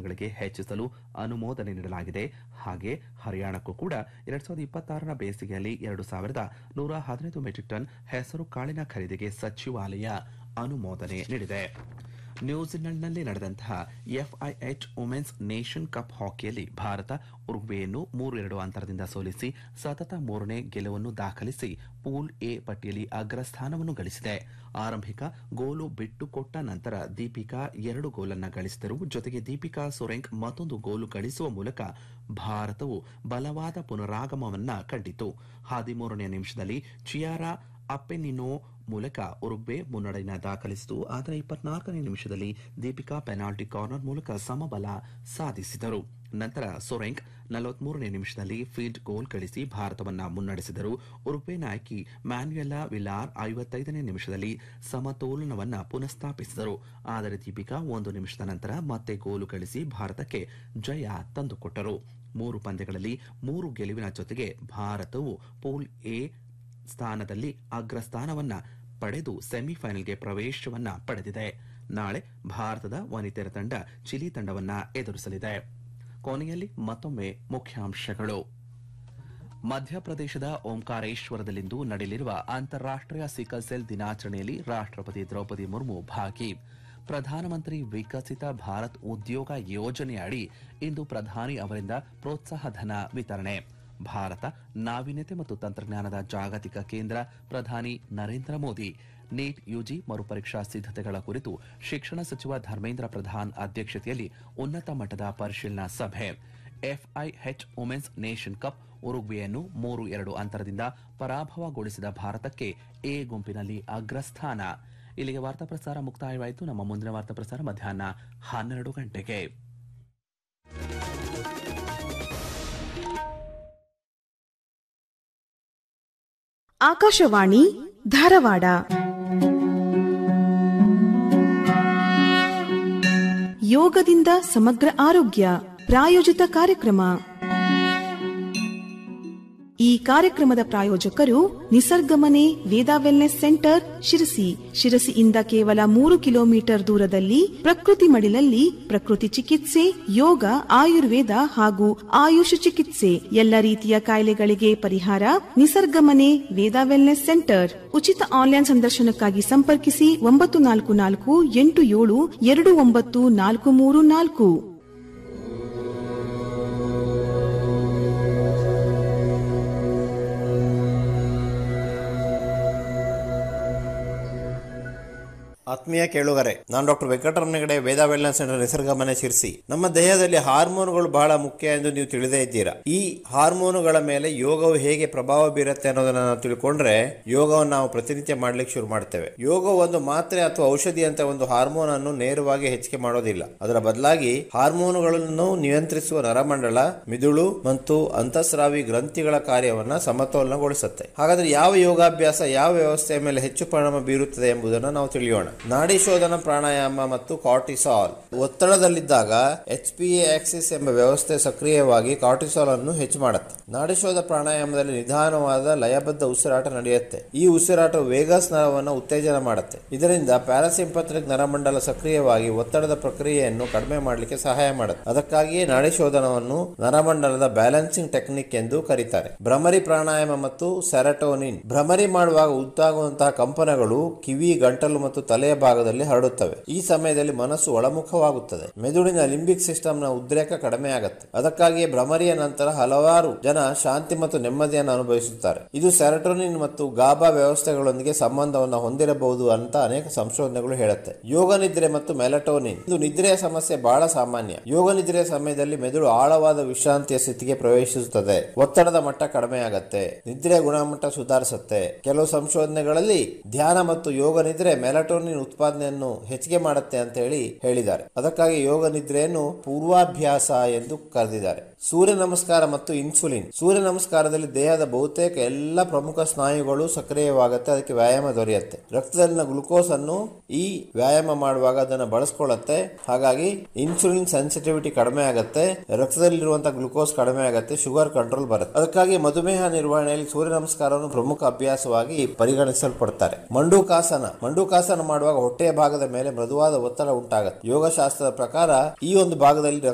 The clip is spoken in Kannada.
ಸ್ಥಾನಗಳಿಗೆ ಹೆಚ್ಚಿಸಲು ಅನುಮೋದನೆ ನೀಡಲಾಗಿದೆ ಹಾಗೆ ಹರಿಯಾಣಕ್ಕೂ ಕೂಡ ಎರಡ್ ಸಾವಿರದ ಇಪ್ಪತ್ತಾರರ ಬೇಸಿಗೆಯಲ್ಲಿ ಎರಡು ಸಾವಿರದ ನೂರ ಹದಿನೈದು ಮೆಟ್ರಿಕ್ ಟನ್ ಹೆಸರು ಕಾಳಿನ ಖರೀದಿಗೆ ಸಚಿವಾಲಯ ಅನುಮೋದನೆ ನೀಡಿದೆ ನ್ಯೂಜಿಲೆಂಡ್ನಲ್ಲಿ ನಡೆದಂತಹ ಎಫ್ಐಎಚ್ ವುಮೆನ್ಸ್ ನೇಷನ್ ಕಪ್ ಹಾಕಿಯಲ್ಲಿ ಭಾರತ ಉರುಗ್ವೆಯನ್ನು ಮೂರು ಎರಡು ಅಂತರದಿಂದ ಸೋಲಿಸಿ ಸತತ ಮೂರನೇ ಗೆಲುವನ್ನು ದಾಖಲಿಸಿ ಪೂಲ್ ಎ ಪಟ್ಟಿಯಲ್ಲಿ ಅಗ್ರಸ್ಥಾನವನ್ನು ಗಳಿಸಿದೆ ಆರಂಭಿಕ ಗೋಲು ಬಿಟ್ಟುಕೊಟ್ಟ ನಂತರ ದೀಪಿಕಾ ಎರಡು ಗೋಲನ್ನ ಗಳಿಸಿದರು ಜೊತೆಗೆ ದೀಪಿಕಾ ಸೊರೆಂಗ್ ಮತ್ತೊಂದು ಗೋಲು ಗಳಿಸುವ ಮೂಲಕ ಭಾರತವು ಬಲವಾದ ಪುನರಾಗಮವನ್ನ ಕಂಡಿತು ಹದಿಮೂರನೇ ನಿಮಿಷದಲ್ಲಿ ಚಿಯಾರಾ ಅಪ್ಪೆನಿನೋ ಮೂಲಕ ಉರುಗ್ವೆ ಮುನ್ನಡೆಯನ್ನ ದಾಖಲಿಸಿತು ಆದರೆ ಇಪ್ಪತ್ನಾಲ್ಕನೇ ನಿಮಿಷದಲ್ಲಿ ದೀಪಿಕಾ ಪೆನಾಲ್ಟಿ ಕಾರ್ನರ್ ಮೂಲಕ ಸಮಬಲ ಸಾಧಿಸಿದರು ನಂತರ ಸೊರೆಂಗ್ ನಲವತ್ಮೂರನೇ ನಿಮಿಷದಲ್ಲಿ ಫೀಲ್ಡ್ ಗೋಲ್ ಗಳಿಸಿ ಭಾರತವನ್ನ ಮುನ್ನಡೆಸಿದರು ಉರುಗ್ವೆ ನಾಯಕಿ ಮ್ಯಾನ್ಯುಯೆಲಾ ವಿಲಾರ್ ಐವತ್ತೈದನೇ ನಿಮಿಷದಲ್ಲಿ ಸಮತೋಲನವನ್ನ ಪುನಃಸ್ಥಾಪಿಸಿದರು ಆದರೆ ದೀಪಿಕಾ ಒಂದು ನಿಮಿಷದ ನಂತರ ಮತ್ತೆ ಗೋಲು ಗಳಿಸಿ ಭಾರತಕ್ಕೆ ಜಯ ತಂದುಕೊಟ್ಟರು ಮೂರು ಪಂದ್ಯಗಳಲ್ಲಿ ಮೂರು ಗೆಲುವಿನ ಜೊತೆಗೆ ಭಾರತವು ಪೂಲ್ ಎ ಸ್ಥಾನದಲ್ಲಿ ಅಗ್ರಸ್ಥಾನವನ್ನ ಪಡೆದು ಸೆಮಿಫೈನಲ್ಗೆ ಪ್ರವೇಶವನ್ನ ಪಡೆದಿದೆ ನಾಳೆ ಭಾರತದ ವನಿತೆಯರ ತಂಡ ಚಿಲಿ ತಂಡವನ್ನ ಎದುರಿಸಲಿದೆ ಕೊನೆಯಲ್ಲಿ ಮತ್ತೊಮ್ಮೆ ಮುಖ್ಯಾಂಶಗಳು ಮಧ್ಯಪ್ರದೇಶದ ಓಂಕಾರೇಶ್ವರದಲ್ಲಿಂದು ನಡೆಯಲಿರುವ ಅಂತಾರಾಷ್ಟೀಯ ಸಿಕಲ್ ಸೆಲ್ ದಿನಾಚರಣೆಯಲ್ಲಿ ರಾಷ್ಟ್ರಪತಿ ದ್ರೌಪದಿ ಮುರ್ಮು ಭಾಗಿ ಪ್ರಧಾನಮಂತ್ರಿ ವಿಕಸಿತ ಭಾರತ್ ಉದ್ಯೋಗ ಯೋಜನೆಯಡಿ ಇಂದು ಪ್ರಧಾನಿ ಅವರಿಂದ ಪ್ರೋತ್ಸಾಹ ಧನ ವಿತರಣೆ ಭಾರತ ನಾವೀನ್ಯತೆ ಮತ್ತು ತಂತ್ರಜ್ಞಾನದ ಜಾಗತಿಕ ಕೇಂದ್ರ ಪ್ರಧಾನಿ ನರೇಂದ್ರ ಮೋದಿ ನೀಟ್ ಯುಜಿ ಮರುಪರೀಕ್ಷಾ ಸಿದ್ಧತೆಗಳ ಕುರಿತು ಶಿಕ್ಷಣ ಸಚಿವ ಧರ್ಮೇಂದ್ರ ಪ್ರಧಾನ್ ಅಧ್ಯಕ್ಷತೆಯಲ್ಲಿ ಉನ್ನತ ಮಟ್ಟದ ಪರಿಶೀಲನಾ ಸಭೆ ಎಫ್ಐಎಚ್ ವುಮೆನ್ಸ್ ನೇಷನ್ ಕಪ್ ಉರುಗ್ವೆಯನ್ನು ಮೂರು ಎರಡು ಅಂತರದಿಂದ ಪರಾಭವಗೊಳಿಸಿದ ಭಾರತಕ್ಕೆ ಎ ಗುಂಪಿನಲ್ಲಿ ಅಗ್ರಸ್ಥಾನ ಇಲ್ಲಿಗೆ ವಾರ್ತಾ ಪ್ರಸಾರ ಮುಕ್ತಾಯವಾಯಿತು ನಮ್ಮ ಮುಂದಿನ ವಾರ್ತಾ ಪ್ರಸಾರ ಮಧ್ಯಾಹ್ನ ಹನ್ನೆರಡು ಗಂಟೆಗೆ ಆಕಾಶವಾಣಿ ಧಾರವಾಡ ಯೋಗದಿಂದ ಸಮಗ್ರ ಆರೋಗ್ಯ ಪ್ರಾಯೋಜಿತ ಕಾರ್ಯಕ್ರಮ ಈ ಕಾರ್ಯಕ್ರಮದ ಪ್ರಾಯೋಜಕರು ನಿಸರ್ಗಮನೆ ವೇದಾ ವೆಲ್ನೆಸ್ ಸೆಂಟರ್ ಶಿರಸಿ ಶಿರಸಿಯಿಂದ ಕೇವಲ ಮೂರು ಕಿಲೋಮೀಟರ್ ದೂರದಲ್ಲಿ ಪ್ರಕೃತಿ ಮಡಿಲಲ್ಲಿ ಪ್ರಕೃತಿ ಚಿಕಿತ್ಸೆ ಯೋಗ ಆಯುರ್ವೇದ ಹಾಗೂ ಆಯುಷ್ ಚಿಕಿತ್ಸೆ ಎಲ್ಲ ರೀತಿಯ ಕಾಯಿಲೆಗಳಿಗೆ ಪರಿಹಾರ ನಿಸರ್ಗಮನೆ ವೇದಾ ವೆಲ್ನೆಸ್ ಸೆಂಟರ್ ಉಚಿತ ಆನ್ಲೈನ್ ಸಂದರ್ಶನಕ್ಕಾಗಿ ಸಂಪರ್ಕಿಸಿ ಒಂಬತ್ತು ನಾಲ್ಕು ನಾಲ್ಕು ಎಂಟು ಏಳು ಎರಡು ಒಂಬತ್ತು ನಾಲ್ಕು ಮೂರು ನಾಲ್ಕು ಆತ್ಮೀಯ ಕೇಳುಗರೆ ನಾನು doctor Venkataramana Hegde Veda wellness centre Nisargamane Sirsi ನಮ್ಮ ದೇಹದಲ್ಲಿ ಹಾರ್ಮೋನುಗಳು ಬಹಳ ಮುಖ್ಯ ಎಂದು ನೀವು ತಿಳಿದೇ ಇದ್ದೀರಾ ಈ ಹಾರ್ಮೋನುಗಳ ಮೇಲೆ ಯೋಗವು ಹೇಗೆ ಪ್ರಭಾವ ಬೀರುತ್ತೆ ಅನ್ನೋದನ್ನ ನಾವು ತಿಳ್ಕೊಂಡ್ರೆ ಯೋಗವನ್ನು ನಾವು ಪ್ರತಿನಿತ್ಯ ಮಾಡ್ಲಿಕ್ಕೆ ಶುರು ಮಾಡ್ತೇವೆ ಯೋಗ ಒಂದು ಮಾತ್ರೆ ಅಥವಾ ಔಷಧಿ ಅಂತ ಒಂದು ಹಾರ್ಮೋನ್ ಅನ್ನು ನೇರವಾಗಿ ಹೆಚ್ಚಿಗೆ ಮಾಡೋದಿಲ್ಲ ಅದರ ಬದಲಾಗಿ ಹಾರ್ಮೋನುಗಳನ್ನು ನಿಯಂತ್ರಿಸುವ ನರಮಂಡಲ ಮಿದುಳು ಮತ್ತು ಅಂತಸ್ರಾವಿ ಗ್ರಂಥಿಗಳ ಕಾರ್ಯವನ್ನ ಸಮತೋಲನಗೊಳಿಸುತ್ತೆ ಹಾಗಾದ್ರೆ ಯಾವ ಯೋಗಾಭ್ಯಾಸ ಯಾವ ವ್ಯವಸ್ಥೆಯ ಮೇಲೆ ಹೆಚ್ಚು ಪರಿಣಾಮ ಬೀರುತ್ತದೆ ಎಂಬುದನ್ನು ನಾವು ತಿಳಿಯೋಣ ನಾಡಿ ಶೋಧನ ಪ್ರಾಣಾಯಾಮ ಮತ್ತು ಕಾರ್ಟಿಸಾಲ್ ಒತ್ತಡದಲ್ಲಿದ್ದಾಗ ಎಚ್ ಪಿ ಆಕ್ಸಿಸ್ ಎಂಬ ವ್ಯವಸ್ಥೆ ಸಕ್ರಿಯವಾಗಿ ಕಾರ್ಟಿಸಾಲ್ ಅನ್ನು ಹೆಚ್ಚು ಮಾಡುತ್ತೆ ನಾಡಿಶೋಧ ಪ್ರಾಣಾಯಾಮದಲ್ಲಿ ನಿಧಾನವಾದ ಲಯಬದ್ಧ ಉಸಿರಾಟ ನಡೆಯುತ್ತೆ ಈ ಉಸಿರಾಟವು ವೇಗಸ್ ನರವನ್ನು ಉತ್ತೇಜನ ಮಾಡುತ್ತೆ ಇದರಿಂದ ಪ್ಯಾರಾಸಿಂಪಥ್ರಿಕ್ ನರಮಂಡಲ ಸಕ್ರಿಯವಾಗಿ ಒತ್ತಡದ ಪ್ರಕ್ರಿಯೆಯನ್ನು ಕಡಿಮೆ ಮಾಡಲಿಕ್ಕೆ ಸಹಾಯ ಮಾಡುತ್ತೆ ಅದಕ್ಕಾಗಿಯೇ ನಾಡಿಶೋಧನವನ್ನು ನರಮಂಡಲದ ಬ್ಯಾಲೆನ್ಸಿಂಗ್ ಟೆಕ್ನಿಕ್ ಎಂದು ಕರೀತಾರೆ ಭ್ರಮರಿ ಪ್ರಾಣಾಯಾಮ ಮತ್ತು ಸೆರಟೋನಿನ್ ಭ್ರಮರಿ ಮಾಡುವಾಗ ಉಂಟಾಗುವಂತಹ ಕಂಪನಗಳು ಕಿವಿ ಗಂಟಲು ಮತ್ತು ತಲೆಯ ಭಾಗದಲ್ಲಿ ಹರಡುತ್ತವೆ ಈ ಸಮಯದಲ್ಲಿ ಮನಸ್ಸು ಒಳಮುಖವಾಗುತ್ತದೆ ಮೆದುಳಿನ ಲಿಂಬಿಕ್ ಸಿಸ್ಟಮ್ ನ ಉದ್ರೇಕ ಕಡಿಮೆ ಆಗುತ್ತೆ ಅದಕ್ಕಾಗಿಯೇ ಭ್ರಮರಿಯ ನಂತರ ಹಲವಾರು ಜನ ಶಾಂತಿ ಮತ್ತು ನೆಮ್ಮದಿಯನ್ನು ಅನುಭವಿಸುತ್ತಾರೆ ಇದು ಸೆರಟೋನಿನ್ ಮತ್ತು ಗಾಬಾ ವ್ಯವಸ್ಥೆಗಳೊಂದಿಗೆ ಸಂಬಂಧವನ್ನು ಹೊಂದಿರಬಹುದು ಅಂತ ಅನೇಕ ಸಂಶೋಧನೆಗಳು ಹೇಳುತ್ತೆ ಯೋಗ ನಿದ್ರೆ ಮತ್ತು ಮೆಲಟೋನಿನ್ ಇದು ನಿದ್ರೆಯ ಸಮಸ್ಯೆ ಬಹಳ ಸಾಮಾನ್ಯ ಯೋಗ ನಿದ್ರೆಯ ಸಮಯದಲ್ಲಿ ಮೆದುಳು ಆಳವಾದ ವಿಶ್ರಾಂತಿಯ ಸ್ಥಿತಿಗೆ ಪ್ರವೇಶಿಸುತ್ತದೆ ಒತ್ತಡದ ಮಟ್ಟ ಕಡಿಮೆ ಆಗತ್ತೆ ನಿದ್ರೆಯ ಗುಣಮಟ್ಟ ಸುಧಾರಿಸುತ್ತೆ ಕೆಲವು ಸಂಶೋಧನೆಗಳಲ್ಲಿ ಧ್ಯಾನ ಮತ್ತು ಯೋಗ ನಿದ್ರೆ ಮೆಲಟೋನಿನ್ ಉತ್ಪಾದನೆಯನ್ನು ಹೆಚ್ಚಿಗೆ ಮಾಡುತ್ತೆ ಅಂತ ಹೇಳಿ ಹೇಳಿದ್ದಾರೆ ಅದಕ್ಕಾಗಿ ಯೋಗ ನಿದ್ರೆಯನ್ನು ಪೂರ್ವಾಭ್ಯಾಸ ಎಂದು ಕರೆದಿದ್ದಾರೆ ಸೂರ್ಯ ನಮಸ್ಕಾರ ಮತ್ತು ಇನ್ಸುಲಿನ್ ಸೂರ್ಯ ನಮಸ್ಕಾರದಲ್ಲಿ ದೇಹದ ಬಹುತೇಕ ಎಲ್ಲ ಪ್ರಮುಖ ಸ್ನಾಯುಗಳು ಸಕ್ರಿಯವಾಗುತ್ತೆ ಅದಕ್ಕೆ ವ್ಯಾಯಾಮ ದೊರೆಯುತ್ತೆ ರಕ್ತದಲ್ಲಿನ ಗ್ಲುಕೋಸ್ ಅನ್ನು ಈ ವ್ಯಾಯಾಮ ಮಾಡುವಾಗ ಅದನ್ನು ಬಳಸ್ಕೊಳ್ಳುತ್ತೆ ಹಾಗಾಗಿ ಇನ್ಸುಲಿನ್ ಸೆನ್ಸಿಟಿವಿಟಿ ಕಡಿಮೆ ಆಗುತ್ತೆ ರಕ್ತದಲ್ಲಿರುವಂತಹ ಗ್ಲುಕೋಸ್ ಕಡಿಮೆ ಆಗುತ್ತೆ ಶುಗರ್ ಕಂಟ್ರೋಲ್ ಬರುತ್ತೆ ಅದಕ್ಕಾಗಿ ಮಧುಮೇಹ ನಿರ್ವಹಣೆಯಲ್ಲಿ ಸೂರ್ಯ ನಮಸ್ಕಾರವನ್ನು ಪ್ರಮುಖ ಅಭ್ಯಾಸವಾಗಿ ಪರಿಗಣಿಸಲ್ಪಡ್ತಾರೆ ಮಂಡೂಕಾಸನ ಮಂಡೂಕಾಸನ ಮಾಡುವಾಗ ಹೊಟ್ಟೆಯ ಭಾಗದ ಮೇಲೆ ಮೃದುವಾದ ಒತ್ತಡ ಉಂಟಾಗುತ್ತೆ ಯೋಗಶಾಸ್ತ್ರದ ಪ್ರಕಾರ ಈ ಒಂದು ಭಾಗದಲ್ಲಿ